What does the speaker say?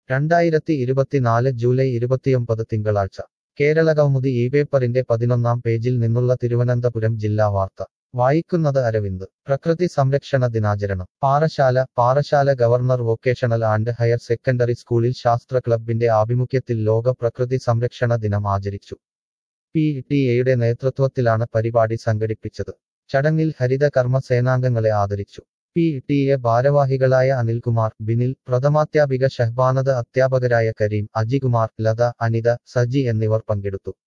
രണ്ടായിരത്തി ഇരുപത്തിനാല് ജൂലൈ ഇരുപത്തിയൊമ്പത് തിങ്കളാഴ്ച കേരളകൗമുദി ഈ പേപ്പറിന്റെ പതിനൊന്നാം പേജിൽ നിന്നുള്ള തിരുവനന്തപുരം ജില്ലാ വാർത്ത വായിക്കുന്നത് അരവിന്ദ് പ്രകൃതി സംരക്ഷണ ദിനാചരണം Parassala Parassala government vocational and higher secondary സ്കൂളിൽ ശാസ്ത്ര ക്ലബിന്റെ ആഭിമുഖ്യത്തിൽ ലോക പ്രകൃതി സംരക്ഷണ ദിനം ആചരിച്ചു പി ടി എയുടെ നേതൃത്വത്തിലാണ് പരിപാടി സംഘടിപ്പിച്ചത് ചടങ്ങിൽ ഹരിത കർമ്മ സേനാംഗങ്ങളെ ആദരിച്ചു പി ടി എ ഭാരവാഹികളായ അനിൽകുമാർ ബിനിൽ പ്രഥമാധ്യാപിക ഷഹ്ബാനത് അധ്യാപകരായ കരീം അജികുമാർ ലത അനിത സജി എന്നിവർ പങ്കെടുത്തു